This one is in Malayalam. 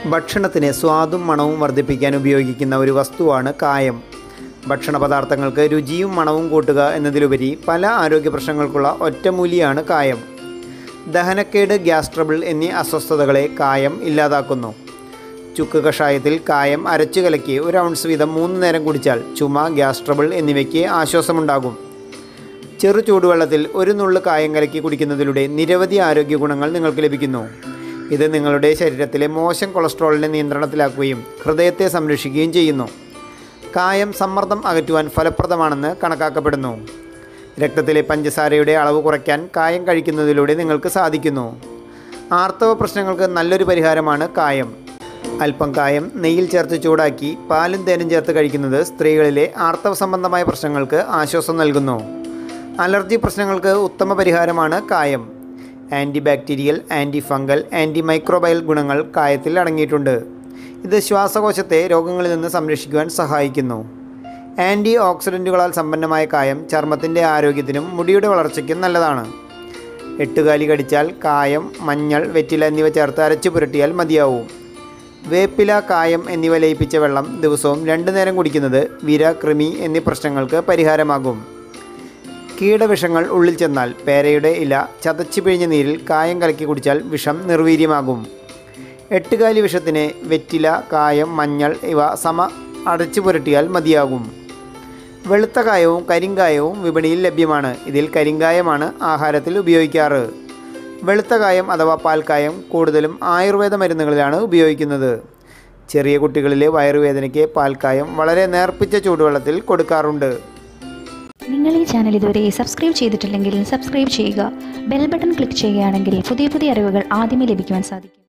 ഭക്ഷണത്തിന് സ്വാദും മണവും വർദ്ധിപ്പിക്കാൻ ഉപയോഗിക്കുന്ന ഒരു വസ്തുവാണ് കായം ഭക്ഷണ പദാർത്ഥങ്ങൾക്ക് രുചിയും മണവും കൂട്ടുക എന്നതിലുപരി പല ആരോഗ്യ പ്രശ്നങ്ങൾക്കുള്ള ഒറ്റമൂലിയാണ് കായം ദഹനക്കേട് ഗ്യാസ് ട്രബിൾ എന്നീ അസ്വസ്ഥതകളെ കായം ഇല്ലാതാക്കുന്നു ചുക്ക് കഷായത്തിൽ കായം അരച്ചു കലക്കി ഒരു ഔൺസ് വീതം മൂന്ന് നേരം കുടിച്ചാൽ ചുമ ഗ്യാസ് ട്രബിൾ എന്നിവയ്ക്ക് ആശ്വാസമുണ്ടാകും ചെറു ചൂടുവെള്ളത്തിൽ ഒരു നുള്ളു കായം കലക്കി കുടിക്കുന്നതിലൂടെ നിരവധി ആരോഗ്യ ഗുണങ്ങൾ നിങ്ങൾക്ക് ലഭിക്കുന്നു ഇത് നിങ്ങളുടെ ശരീരത്തിലെ മോശം കൊളസ്ട്രോളിനെ നിയന്ത്രണത്തിലാക്കുകയും ഹൃദയത്തെ സംരക്ഷിക്കുകയും ചെയ്യുന്നു കായം സമ്മർദ്ദം അകറ്റുവാൻ ഫലപ്രദമാണെന്ന് കണക്കാക്കപ്പെടുന്നു രക്തത്തിലെ പഞ്ചസാരയുടെ അളവ് കുറയ്ക്കാൻ കായം കഴിക്കുന്നതിലൂടെ നിങ്ങൾക്ക് സാധിക്കുന്നു ആർത്തവ പ്രശ്നങ്ങൾക്ക് നല്ലൊരു പരിഹാരമാണ് കായം അല്പം കായം നെയ്യിൽ ചേർത്ത് ചൂടാക്കി പാലും തേനും ചേർത്ത് കഴിക്കുന്നത് സ്ത്രീകളിലെ ആർത്തവ സംബന്ധമായ പ്രശ്നങ്ങൾക്ക് ആശ്വാസം നൽകുന്നു അലർജി പ്രശ്നങ്ങൾക്ക് ഉത്തമ പരിഹാരമാണ് കായം antibacterial antifungal antimicrobial ഗുണങ്ങൾ കായത്തിൽ അടങ്ങിയിട്ടുണ്ട് ഇത് ശ്വാസകോശത്തെ രോഗങ്ങളിൽ നിന്ന് സംരക്ഷിക്കുവാൻ സഹായിക്കുന്നു ആൻറ്റി ഓക്സിഡൻറ്റുകളാൽ സമ്പന്നമായ കായം ചർമ്മത്തിൻ്റെ ആരോഗ്യത്തിനും മുടിയുടെ വളർച്ചയ്ക്കും നല്ലതാണ് എട്ടുകാലി കടിച്ചാൽ കായം മഞ്ഞൾ വെറ്റില എന്നിവ ചേർത്ത് അരച്ചു പുരട്ടിയാൽ മതിയാവും വേപ്പില കായം എന്നിവ ലയിപ്പിച്ച വെള്ളം ദിവസവും രണ്ടു നേരം കുടിക്കുന്നത് വിര കൃമി എന്നീ പ്രശ്നങ്ങൾക്ക് പരിഹാരമാകും കീടവിഷങ്ങൾ ഉള്ളിൽ ചെന്നാൽ പേരയുടെ ഇല ചതച്ചു പിഴിഞ്ഞ നീരിൽ കായം കലക്കി കുടിച്ചാൽ വിഷം നിർവീര്യമാകും എട്ടുകാലി വിഷത്തിന് വെറ്റില കായം മഞ്ഞൾ ഇവ സമ അടച്ചു പുരട്ടിയാൽ മതിയാകും വെളുത്ത കായവും കരിങ്കായവും വിപണിയിൽ ലഭ്യമാണ് ഇതിൽ കരിങ്കായമാണ് ആഹാരത്തിൽ ഉപയോഗിക്കാറ് വെളുത്ത കായം അഥവാ പാൽക്കായം കൂടുതലും ആയുർവേദ മരുന്നുകളിലാണ് ഉപയോഗിക്കുന്നത് ചെറിയ കുട്ടികളിലെ വയറുവേദനയ്ക്ക് പാൽക്കായം വളരെ നേർപ്പിച്ച ചൂടുവെള്ളത്തിൽ കൊടുക്കാറുണ്ട് നിങ്ങൾ ഈ ചാനൽ ഇതുവരെ സബ്സ്ക്രൈബ് ചെയ്തിട്ടില്ലെങ്കിൽ സബ്സ്ക്രൈബ് ചെയ്യുക ബെൽ ബട്ടൺ ക്ലിക്ക് ചെയ്യുകയാണെങ്കിൽ പുതിയ പുതിയ അറിവുകൾ ആദ്യമേ ലഭിക്കുവാൻ സാധിക്കും